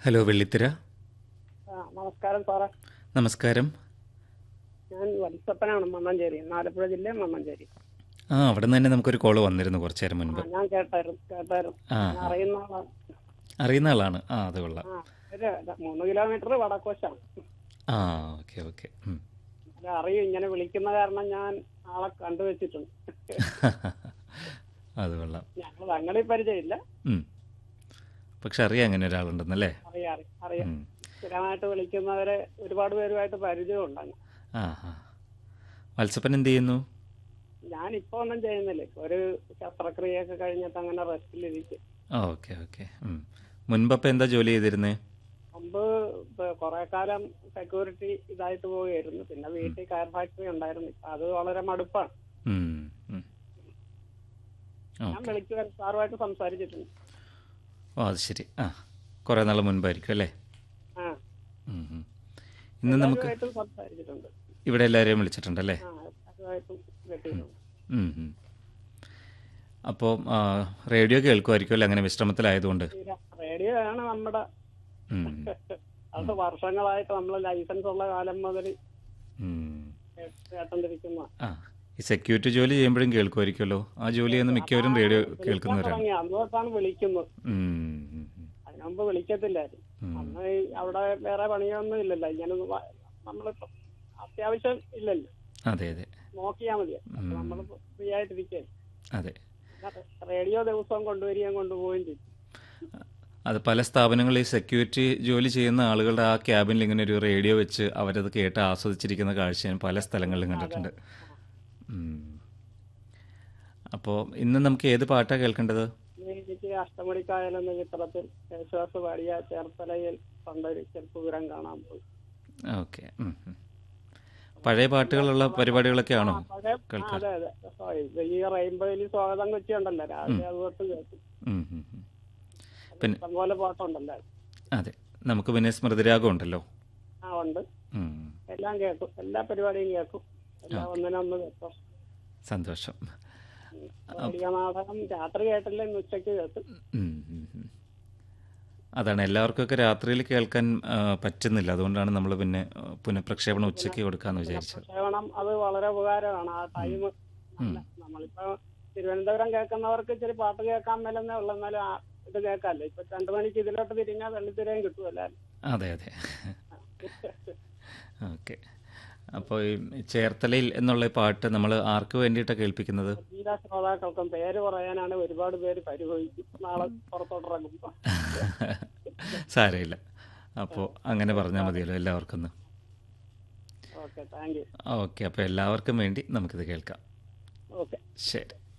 Hello വെള്ളിത്തിര ആ, നമസ്കാരം സാറേ നമസ്കാരം ഞാൻ വത്സപ്പനാണ് മണ്ണഞ്ചേരി ആലപ്പുഴ ജില്ല മണ്ണഞ്ചേരി ആ അവിടെ നിന്ന് തന്നെ നമുക്കൊരു കോള് വന്നിരുന്നു കുറച്ചു നേരം ആ മുൻപ് ഞാൻ കേട്ടായിരുന്നു കേട്ടായിരുന്നു ആ ഞാൻ അറിയുന്ന ആളാണ് അറിയുന്ന ആളാണ് ആ അത് കൊള്ളാം ആ ഒരു മൂന്ന് കിലോമീറ്റർ വടക്കോശാണ് ആ ഓക്കെ ഓക്കെ ഉം. അത് അറിയും ഇങ്ങനെ വിളിക്കുന്ന കാരണം ഞാൻ ആളെ കണ്ടുവച്ചിട്ടുണ്ട് അത് കൊള്ളാം ഞങ്ങൾ തങ്ങളിൽ പരിചയമില്ല ഉം. പക്ഷെ അറിയാം അങ്ങനെ ഒരാളുണ്ടെന്നല്ലേ അറിയാം അറിയാം അറിയാം ഉം. സ്ഥിരമായിട്ട് വിളിക്കുന്നവരെ ഒരുപാട് പേരുമായിട്ട് പരിചയമുണ്ട് അങ്ങ്. ആ ആ വത്സപ്പൻ എന്ത് ചെയ്യുന്നു ഞാൻ ഇപ്പൊ ഒന്നും ചെയ്യുന്നില്ല ഇപ്പൊ ഒരു ശസ്ത്രക്രിയയൊക്കെ കഴിഞ്ഞിട്ട് അങ്ങനെ റെസ്റ്റിലിരിക്കും ഓക്കെ ഓക്കെ ഉം. മുൻപപ്പം എന്താ ജോലി ചെയ്തിരുന്നേ മുമ്പ് ഇപ്പൊ കുറെ കാലം സെക്യൂരിറ്റി ഇതായിട്ട് പോവുകയായിരുന്നു പിന്നെ വീട്ടിൽ കയർ ഫാക്ടറി ഉണ്ടായിരുന്നു ഇപ്പൊ അത് വളരെ മടുപ്പാണ് ഉം. ഉം. ഞാൻ ഓക്കെ വിളിക്കുവാൻ സാറുമായിട്ട് സംസാരിച്ചിട്ടുണ്ട് ഓ അത് ശരി ആ കുറേ നാൾ മുൻപായിരിക്കും അല്ലേ ആ ഉം, ഉം. ഇന്ന് നമുക്ക് എല്ലാവരുമായിട്ടും സംസാരിച്ചിട്ടുണ്ട് ഇവിടെ എല്ലാവരെയും വിളിച്ചിട്ടുണ്ടല്ലേ ആ അതുമായിട്ടും കിട്ടിയിട്ടുണ്ട് ഉം, ഉം. അപ്പോൾ ആ, റേഡിയോ കേൾക്കുമായിരിക്കും അല്ലേ അങ്ങനെ വിശ്രമത്തിലായതുകൊണ്ട് റേഡിയോ ആണ് നമ്മുടെ ഉം, അത് വർഷങ്ങളായിട്ട് നമ്മൾ ലൈസൻസ് ഉള്ള കാലം മുതൽ ഉം. കേട്ടോണ്ടിരിക്കുന്ന ആ ഈ സെക്യൂരിറ്റി ജോലി ചെയ്യുമ്പോഴും കേൾക്കുമായിരിക്കുമല്ലോ ആ ജോലി ചെയ്യുന്ന മിക്കവരും റേഡിയോ കേൾക്കുന്നവരാണ് തുടങ്ങി അന്ന് തൊട്ടാണ് വിളിക്കുന്നത് ഉം, ഉം, ഉം. അതിനു മുമ്പ് വിളിക്കത്തില്ലായിരുന്നു ഉം. അന്ന് ഈ അവിടെ വേറെ പണിയൊന്നും ഇല്ലല്ലോ ഇങ്ങനെ നമ്മളിപ്പോ അത്യാവശ്യം ഇല്ലല്ലോ അതെ അതെ നോക്കിയാ മതി ഉം. നമ്മൾ ഫ്രീ ആയിട്ടിരിക്കേ അതെ റേഡിയോ ദിവസവും കൊണ്ടുവരികയും കൊണ്ടുപോവുകയും ചെയ്യും അത് പല സ്ഥാപനങ്ങളിൽ ഈ സെക്യൂരിറ്റി ജോലി ചെയ്യുന്ന ആളുകളുടെ ആ ക്യാബിനിൽ ഇങ്ങനെ ഒരു റേഡിയോ വെച്ച് അവരത് കേട്ട് ആസ്വദിച്ചിരിക്കുന്ന കാഴ്ച ഞാൻ പല സ്ഥലങ്ങളിലും കണ്ടിട്ടുണ്ട് അപ്പോൾ ഇന്ന് നമുക്ക് ഏത് പാട്ടാണ് കേൾക്കേണ്ടത് എനിക്ക് അഷ്ടമുടിക്കായൽ എന്ന ചിത്രത്തിൽ യേശുദാസ് പാടിയ ചേർത്തലയിൽ പണ്ടൊരിക്കൽ പൂരം കാണാൻ പോയി ഓക്കെ പഴയ പാട്ടുകളുള്ള പരിപാടികളൊക്കെ ആണോ പഴയ- ആ, കേൾക്കാം അതെ അതെ സോറി ഇത് ഈ റെയിൻബോയിൽ സ്വാഗതം കൊച്ചി ഉണ്ടല്ലോ രാവിലെ അതുകൊണ്ട് കേട്ടു ഉം, ഉം, ഉം. പിന്നെ- ഇഷ്ടംപോലെ പാട്ടുണ്ടല്ലോ അതെ നമുക്ക് പിന്നെ സ്മൃതിരാഗം ഉണ്ടല്ലോ ആ ഉണ്ട് ഉം, എല്ലാം കേൾക്കും എല്ലാ പരിപാടിയും കേൾക്കും എല്ലാം ഒന്നിനൊന്ന് കേൾക്കും സന്തോഷം റേഡിയോ നാടകം രാത്രി കേട്ടില്ല ഇന്ന് ഉച്ചയ്ക്ക് കേട്ടു ഉം, ഉം, ഉം. അതാണ് എല്ലാവർക്കൊക്കെ രാത്രിയിൽ കേൾക്കാൻ ആ, പറ്റുന്നില്ല അതുകൊണ്ടാണ് നമ്മൾ പിന്നെ ആ, പുനഃപ്രക്ഷേപണം ഉച്ചയ്ക്ക് കൊടുക്കാന്ന് വിചാരിച്ചത് പ്രക്ഷേപണം അത് വളരെ ഉപകാരമാണ് ആ ടൈം നമ്മളിപ്പോ തിരുവനന്തപുരം കേൾക്കുന്നവർക്ക് ഇച്ചിരി പാട്ട് കേൾക്കാൻ മേലെന്നേ ഉള്ളൂ എന്നാലും ആ ഇത് കേൾക്കാമല്ലോ ഇപ്പൊ രണ്ടു മണിക്ക് ഇതിലോട്ട് തിരിഞ്ഞാൽ വെള്ളിത്തിരയും കിട്ടുമല്ലോ അതെ അതെ ഓക്കെ അപ്പോൾ ഈ ചേർത്തലയിൽ എന്നുള്ള ഈ പാട്ട് നമ്മൾ ആർക്ക് വേണ്ടിയിട്ടാണ് കേൾപ്പിക്കുന്നത് എല്ലാ ശ്രോതാക്കൾക്കും പേര് പറയാനാണ് ഒരുപാട് പേര് പരിഭവിക്കും നാളെ പുറത്തോട്ടിറങ്ങുമ്പോ സാരമില്ല അപ്പോൾ അങ്ങനെ പറഞ്ഞാൽ മതിയല്ലോ എല്ലാവർക്കും ഒന്ന് ഓക്കെ താങ്ക് യു ഓക്കെ അപ്പോൾ എല്ലാവർക്കും വേണ്ടി നമുക്കിത് കേൾക്കാം ഓക്കെ ശരി